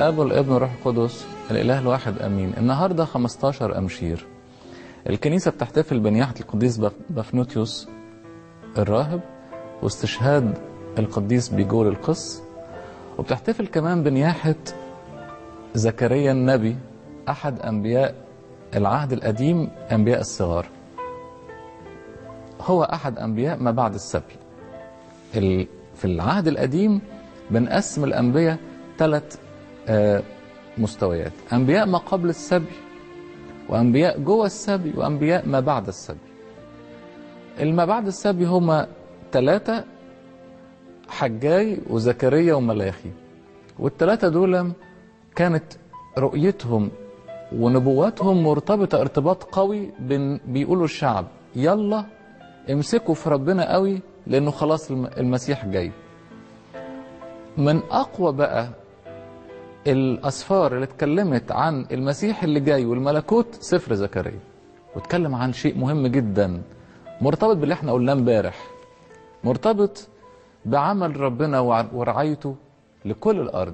الاب والابن والروح القدس الاله الواحد امين النهارده 15 امشير الكنيسه بتحتفل بنياحه القديس بف- بفنوتيوس الراهب واستشهاد القديس بيجول القس وبتحتفل كمان بنياحه زكريا النبي احد انبياء العهد القديم انبياء الصغار هو احد انبياء ما بعد السبي ال- في العهد القديم بنقسم الانبياء ثلاث مستويات انبياء ما قبل السبي وانبياء جوه السبي وانبياء ما بعد السبي الما بعد السبي هما ثلاثة حجاي وزكريا وملاخي والثلاثة دول كانت رؤيتهم ونبواتهم مرتبطة ارتباط قوي بين بيقولوا الشعب يلا امسكوا في ربنا قوي لانه خلاص الم- المسيح جاي من اقوى بقى الاسفار اللي اتكلمت عن المسيح اللي جاي والملكوت سفر زكريا واتكلم عن شيء مهم جدا مرتبط باللي احنا قلناه امبارح مرتبط بعمل ربنا وع- ورعايته لكل الارض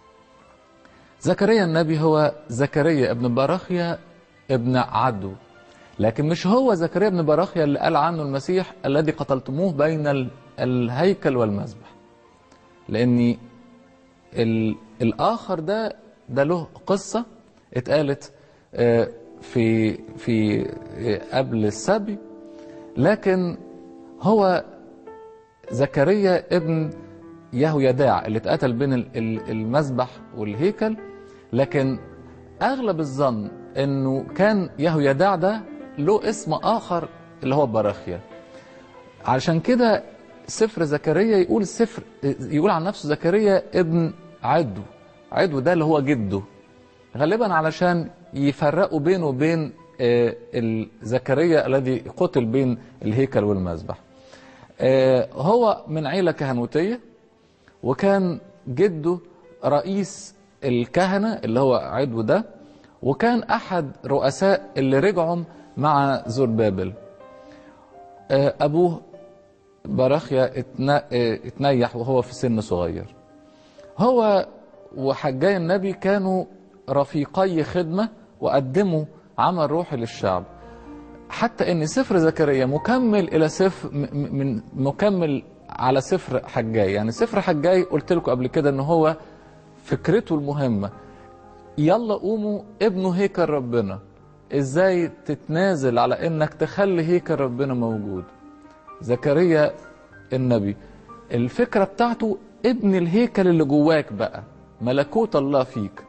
زكريا النبي هو زكريا ابن براخيا ابن عدو لكن مش هو زكريا ابن براخيا اللي قال عنه المسيح الذي قتلتموه بين ال- الهيكل والمذبح لاني ال- الاخر ده ده له قصه اتقالت آه، في في آه، قبل السبي لكن هو زكريا ابن يهويداع اللي اتقتل بين ال- ال- المذبح والهيكل لكن اغلب الظن انه كان يهويداع ده له اسم اخر اللي هو براخيا علشان كده سفر زكريا يقول سفر يقول عن نفسه زكريا ابن عدو عدو ده اللي هو جده غالبا علشان يفرقوا بينه وبين آه، ال- زكريا الذي قتل بين الهيكل والمذبح آه، هو من عيلة كهنوتية وكان جده رئيس الكهنة اللي هو عدو ده وكان أحد رؤساء اللي رجعوا مع زربابل آه، أبوه براخيا اتنا- آه، اتنيح وهو في سن صغير هو وحجاي النبي كانوا رفيقي خدمة وقدموا عمل روحي للشعب حتى ان سفر زكريا مكمل الى سفر م- م- من مكمل على سفر حجاي يعني سفر حجاي قلت لكم قبل كده ان هو فكرته المهمة يلا قوموا ابنوا هيكل ربنا ازاي تتنازل على انك تخلي هيكل ربنا موجود زكريا النبي الفكرة بتاعته ابن الهيكل اللي جواك بقى ملكوت الله فيك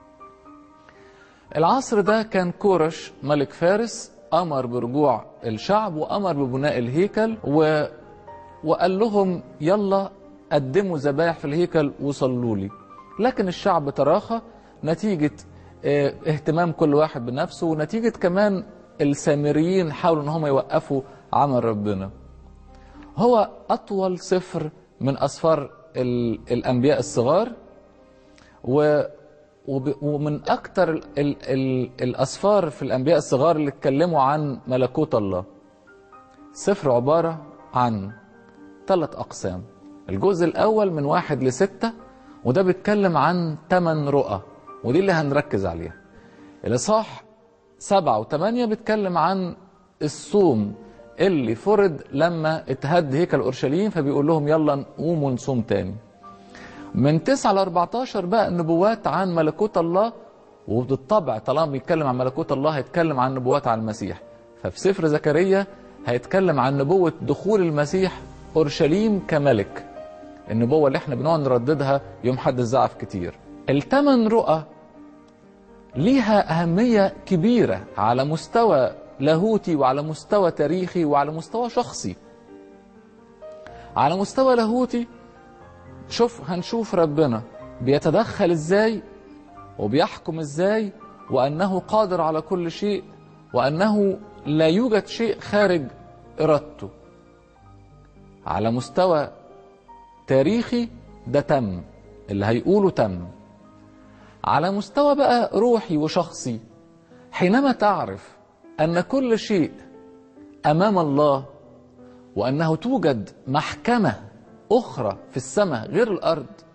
العصر ده كان كورش ملك فارس أمر برجوع الشعب وأمر ببناء الهيكل و... وقال لهم يلا قدموا ذبائح في الهيكل وصلوا لي لكن الشعب تراخى نتيجة اه، اهتمام كل واحد بنفسه ونتيجة كمان السامريين حاولوا ان هم يوقفوا عمل ربنا هو أطول سفر من أسفار ال- الأنبياء الصغار و وب- ومن أكتر ال ال ال الأسفار في الأنبياء الصغار اللي اتكلموا عن ملكوت الله سفر عبارة عن ثلاث أقسام الجزء الأول من واحد لستة وده بيتكلم عن ثمان رؤى ودي اللي هنركز عليها الإصحاح سبعة وثمانية بيتكلم عن الصوم اللي فرض لما اتهد هيكل أورشليم فبيقول لهم يلا نقوم ونصوم تاني من 9 ل 14 بقى النبوات عن ملكوت الله وبالطبع طالما بيتكلم عن ملكوت الله هيتكلم عن نبوات عن المسيح ففي سفر زكريا هيتكلم عن نبوة دخول المسيح أورشليم كملك النبوة اللي احنا بنقعد نرددها يوم حد الزعف كتير الثمان رؤى ليها أهمية كبيرة على مستوى لاهوتي وعلى مستوى تاريخي وعلى مستوى شخصي على مستوى لاهوتي شوف هنشوف ربنا بيتدخل ازاي وبيحكم ازاي وانه قادر على كل شيء وانه لا يوجد شيء خارج ارادته على مستوى تاريخي ده تم اللي هيقوله تم على مستوى بقى روحي وشخصي حينما تعرف ان كل شيء امام الله وانه توجد محكمه اخرى في السماء غير الارض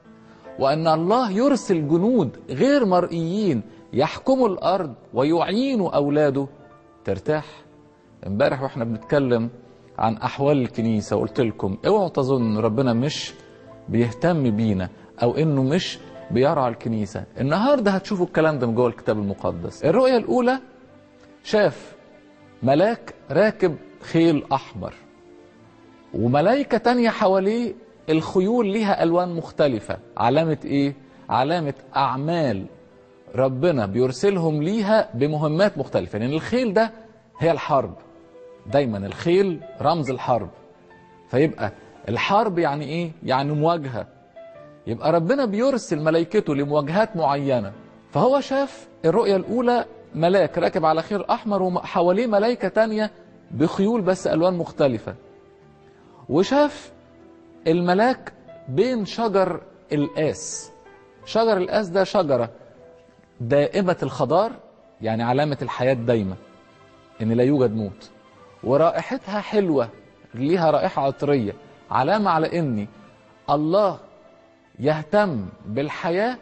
وأن الله يرسل جنود غير مرئيين يحكموا الأرض ويعينوا أولاده ترتاح امبارح واحنا بنتكلم عن أحوال الكنيسة وقلت لكم اوعوا تظن ربنا مش بيهتم بينا أو إنه مش بيرعى الكنيسة النهاردة هتشوفوا الكلام ده من جوه الكتاب المقدس الرؤية الأولى شاف ملاك راكب خيل أحمر وملائكة تانية حواليه الخيول ليها ألوان مختلفة علامة إيه؟ علامة أعمال ربنا بيرسلهم ليها بمهمات مختلفة لأن يعني الخيل ده هي الحرب دايما الخيل رمز الحرب فيبقى الحرب يعني إيه؟ يعني مواجهة يبقى ربنا بيرسل ملائكته لمواجهات معينة فهو شاف الرؤية الأولى ملاك راكب على خير أحمر وحواليه ملائكة تانية بخيول بس ألوان مختلفة وشاف الملاك بين شجر القاس شجر القاس ده شجرة دائمة الخضار يعني علامة الحياة دايمة إن لا يوجد موت ورائحتها حلوة ليها رائحة عطرية علامة على إن الله يهتم بالحياة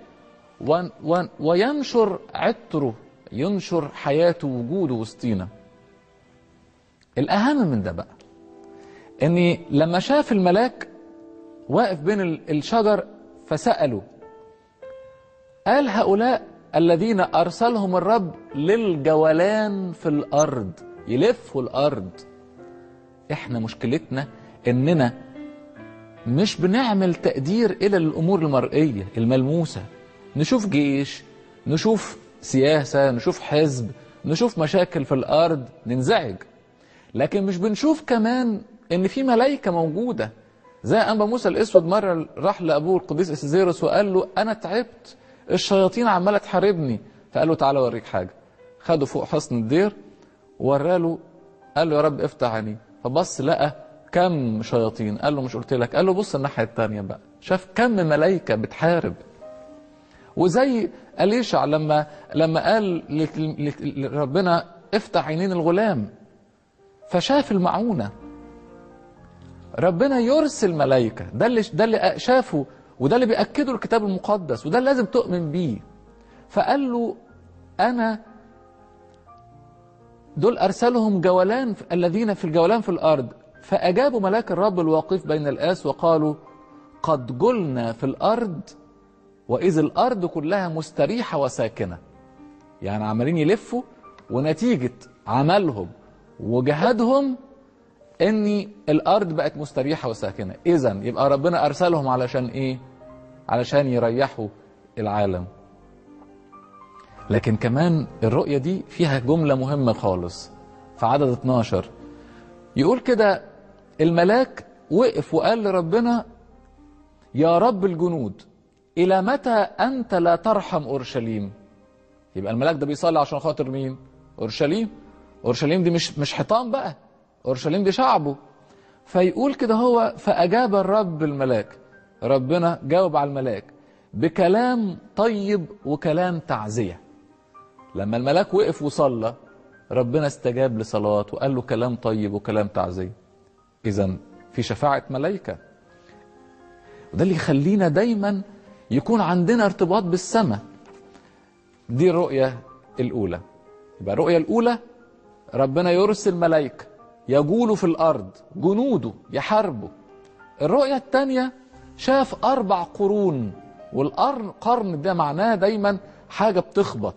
وينشر عطره ينشر حياته وجوده وسطينا الأهم من ده بقى إن لما شاف الملاك واقف بين الشجر فسأله قال هؤلاء الذين أرسلهم الرب للجولان في الأرض يلفوا الأرض إحنا مشكلتنا إننا مش بنعمل تقدير إلى الأمور المرئية الملموسة نشوف جيش نشوف سياسة نشوف حزب نشوف مشاكل في الأرض ننزعج لكن مش بنشوف كمان إن في ملايكة موجودة زي أنبا موسى الأسود مرة راح لأبوه القديس إسيزيروس وقال له أنا تعبت الشياطين عمالة تحاربني فقال له تعالى أوريك حاجة خده فوق حصن الدير وراله قال له يا رب افتح عيني فبص لقى كم شياطين قال له مش قلت لك قال له بص الناحية التانية بقى شاف كم ملايكة بتحارب وزي أليشع لما لما قال لربنا افتح عينين الغلام فشاف المعونة ربنا يرسل ملائكة ده اللي ده اللي شافه وده اللي بيأكده الكتاب المقدس وده اللي لازم تؤمن بيه فقال له أنا دول أرسلهم جولان الذين في الجولان في الأرض فأجابوا ملاك الرب الواقف بين الآس وقالوا قد جلنا في الأرض وإذ الأرض كلها مستريحة وساكنة يعني عمالين يلفوا ونتيجة عملهم وجهادهم ان الارض بقت مستريحه وساكنه اذا يبقى ربنا ارسلهم علشان ايه علشان يريحوا العالم لكن كمان الرؤيه دي فيها جمله مهمه خالص في عدد 12 يقول كده الملاك وقف وقال لربنا يا رب الجنود الى متى انت لا ترحم اورشليم يبقى الملاك ده بيصلي عشان خاطر مين اورشليم اورشليم دي مش مش حيطان بقى اورشليم دي شعبه فيقول كده هو فاجاب الرب الملاك ربنا جاوب على الملاك بكلام طيب وكلام تعزيه لما الملاك وقف وصلى ربنا استجاب لصلاته وقال له كلام طيب وكلام تعزيه اذا في شفاعه ملائكه وده اللي يخلينا دايما يكون عندنا ارتباط بالسماء دي الرؤيه الاولى يبقى الرؤيه الاولى ربنا يرسل ملائكه يجول في الأرض جنوده يحاربوا الرؤية الثانية شاف أربع قرون والقرن ده معناه دايما حاجة بتخبط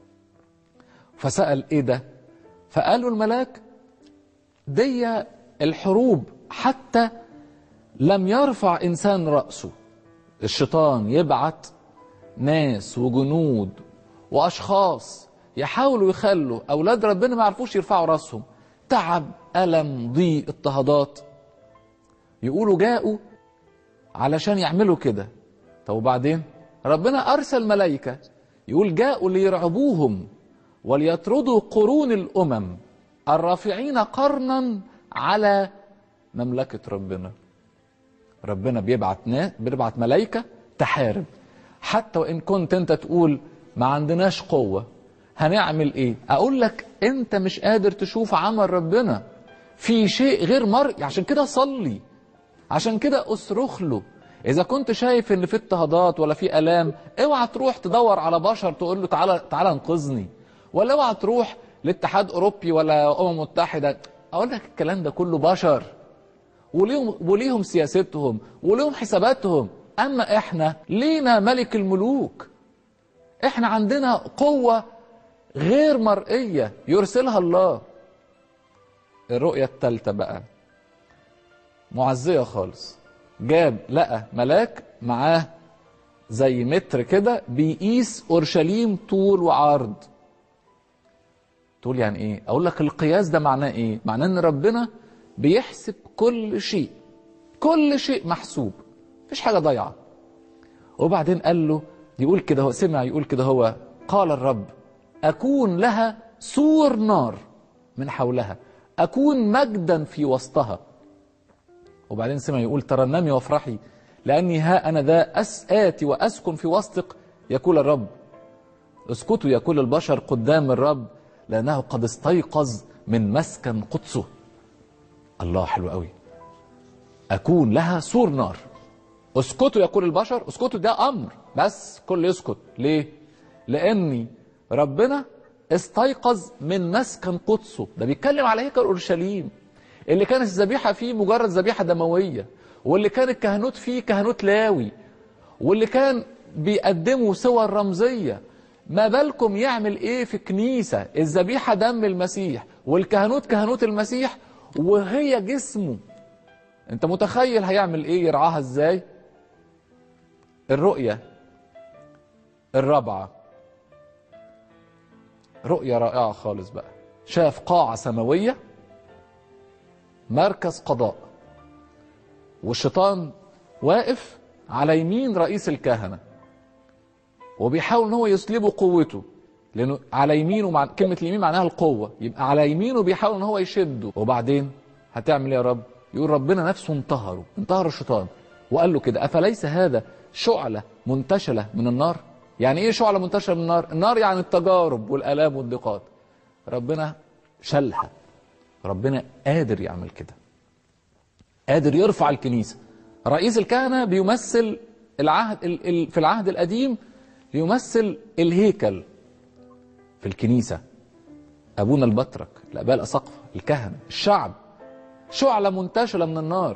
فسأل إيه ده فقالوا الملاك دي الحروب حتى لم يرفع إنسان رأسه الشيطان يبعت ناس وجنود وأشخاص يحاولوا يخلوا أولاد ربنا ما يعرفوش يرفعوا رأسهم تعب ألم ضيق اضطهادات يقولوا جاءوا علشان يعملوا كده طب وبعدين ربنا أرسل ملائكة يقول جاءوا ليرعبوهم وليطردوا قرون الأمم الرافعين قرنا على مملكة ربنا ربنا بيبعت ناس بيبعت ملائكة تحارب حتى وإن كنت أنت تقول ما عندناش قوة هنعمل إيه أقول لك أنت مش قادر تشوف عمل ربنا في شيء غير مرئي عشان كده صلي عشان كده اصرخ له اذا كنت شايف ان في اضطهادات ولا في الام اوعى تروح تدور على بشر تقول له تعالى تعالى انقذني ولا اوعى تروح لاتحاد اوروبي ولا امم متحده اقول لك الكلام ده كله بشر وليهم وليهم سياستهم وليهم حساباتهم اما احنا لينا ملك الملوك احنا عندنا قوه غير مرئيه يرسلها الله الرؤيه الثالثه بقى معزيه خالص جاب لقى ملاك معاه زي متر كده بيقيس اورشليم طول وعرض تقول يعني ايه اقول لك القياس ده معناه ايه معناه ان ربنا بيحسب كل شيء كل شيء محسوب مفيش حاجه ضايعه وبعدين قال له يقول كده هو سمع يقول كده هو قال الرب اكون لها سور نار من حولها اكون مجدا في وسطها وبعدين سمع يقول ترنمي وافرحي لاني ها انا ذا أس اتي واسكن في وسطك يقول الرب اسكتوا يقول البشر قدام الرب لانه قد استيقظ من مسكن قدسه الله حلو قوي اكون لها سور نار اسكتوا يقول البشر اسكتوا ده امر بس كل يسكت ليه لاني ربنا استيقظ من مسكن قدسه ده بيتكلم على هيكل اورشليم اللي كانت الذبيحه فيه مجرد ذبيحه دمويه واللي كان الكهنوت فيه كهنوت لاوي واللي كان بيقدموا صور رمزيه ما بالكم يعمل ايه في كنيسه الذبيحه دم المسيح والكهنوت كهنوت المسيح وهي جسمه انت متخيل هيعمل ايه يرعاها ازاي الرؤيه الرابعه رؤيه رائعه خالص بقى شاف قاعه سماويه مركز قضاء والشيطان واقف على يمين رئيس الكهنه وبيحاول ان هو يسلبه قوته لانه على يمينه مع كلمه اليمين معناها القوه يبقى على يمينه بيحاول ان هو يشده وبعدين هتعمل ايه يا رب يقول ربنا نفسه انتهره انتهر الشيطان وقال له كده افليس هذا شعله منتشله من النار يعني ايه شعله منتشله من النار النار يعني التجارب والالام والضيقات ربنا شالها ربنا قادر يعمل كده قادر يرفع الكنيسه رئيس الكهنه بيمثل العهد ال- ال- في العهد القديم يمثل الهيكل في الكنيسه ابونا البطرك الاباء الاساقفه الكهنه الشعب شعله منتشله من النار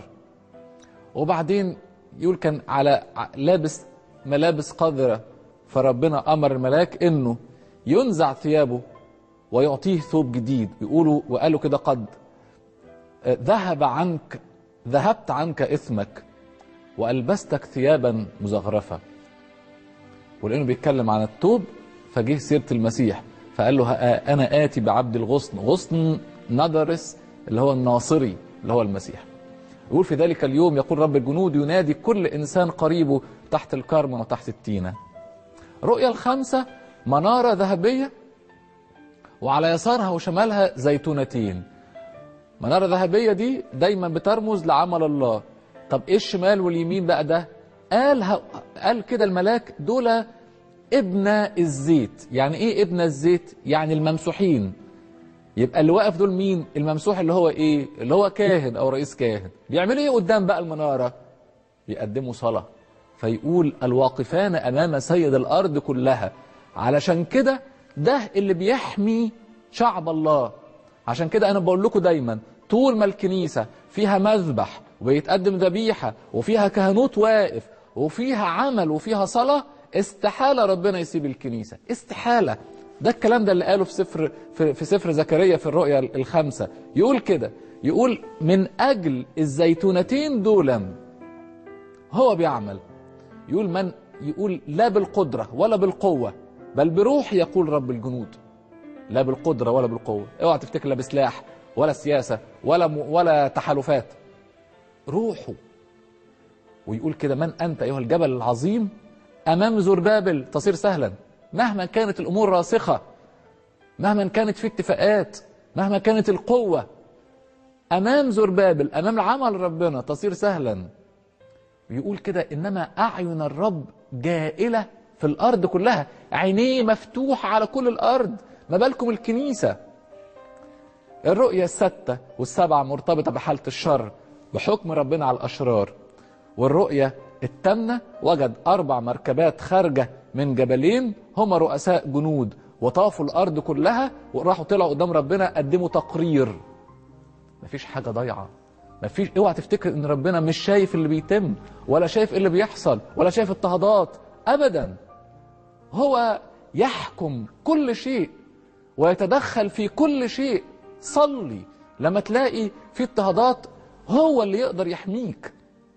وبعدين يقول كان على ع- لابس ملابس قذره فربنا امر الملاك انه ينزع ثيابه ويعطيه ثوب جديد يقولوا وقالوا كده قد آه، ذهب عنك ذهبت عنك اثمك والبستك ثيابا مزخرفه ولانه بيتكلم عن التوب فجه سيره المسيح فقال له ها- انا اتي بعبد الغصن غصن ندرس اللي هو الناصري اللي هو المسيح يقول في ذلك اليوم يقول رب الجنود ينادي كل انسان قريبه تحت الكرمه وتحت التينه رؤيا الخمسه مناره ذهبيه وعلى يسارها وشمالها زيتونتين منارة ذهبية دي دايما بترمز لعمل الله طب ايه الشمال واليمين بقى ده قال ه... قال كده الملاك دول ابن الزيت يعني ايه ابن الزيت يعني الممسوحين يبقى اللي واقف دول مين الممسوح اللي هو ايه اللي هو كاهن او رئيس كاهن بيعملوا ايه قدام بقى المنارة بيقدموا صلاة فيقول الواقفان امام سيد الارض كلها علشان كده ده اللي بيحمي شعب الله عشان كده انا بقول لكم دايما طول ما الكنيسه فيها مذبح وبيتقدم ذبيحه وفيها كهنوت واقف وفيها عمل وفيها صلاه استحاله ربنا يسيب الكنيسه استحاله ده الكلام ده اللي قاله في سفر في, في سفر زكريا في الرؤيا الخمسه يقول كده يقول من اجل الزيتونتين دولا هو بيعمل يقول من يقول لا بالقدره ولا بالقوه بل بروح يقول رب الجنود لا بالقدره ولا بالقوه اوعى تفتكر لا بسلاح ولا سياسه ولا م... ولا تحالفات روحه ويقول كده من انت ايها الجبل العظيم امام زربابل تصير سهلا مهما كانت الامور راسخه مهما كانت في اتفاقات مهما كانت القوه امام زربابل امام عمل ربنا تصير سهلا ويقول كده انما اعين الرب جائله في الارض كلها عينيه مفتوحه على كل الارض ما بالكم الكنيسه الرؤيه السته والسبعه مرتبطه بحاله الشر بحكم ربنا على الاشرار والرؤيه التامنة وجد أربع مركبات خارجة من جبلين هم رؤساء جنود وطافوا الأرض كلها وراحوا طلعوا قدام ربنا قدموا تقرير مفيش حاجة ضايعة مفيش اوعى تفتكر ان ربنا مش شايف اللي بيتم ولا شايف إيه اللي بيحصل ولا شايف اضطهادات ابدا هو يحكم كل شيء ويتدخل في كل شيء صلي لما تلاقي في اضطهادات هو اللي يقدر يحميك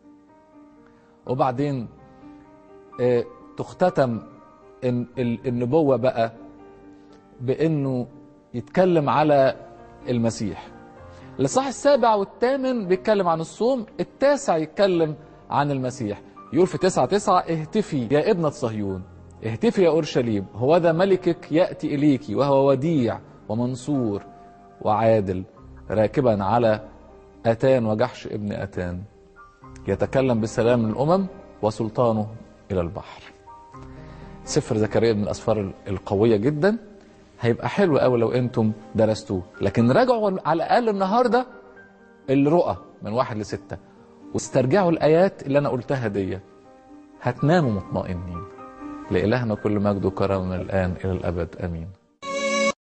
وبعدين آه، تختتم إن ال- النبوة بقى بأنه يتكلم على المسيح الإصحاح السابع والثامن بيتكلم عن الصوم التاسع يتكلم عن المسيح يقول في تسعة تسعة اهتفي يا ابنة صهيون اهتفي يا أورشليم هو ذا ملكك يأتي إليك وهو وديع ومنصور وعادل راكبا على أتان وجحش ابن أتان يتكلم بسلام الأمم وسلطانه إلى البحر سفر زكريا من الأسفار القوية جدا هيبقى حلو قوي لو انتم درستوه لكن راجعوا على الاقل النهارده الرؤى من واحد لستة واسترجعوا الايات اللي انا قلتها دي هتناموا مطمئنين لإلهنا كل مجد وكرم من الآن إلى الأبد آمين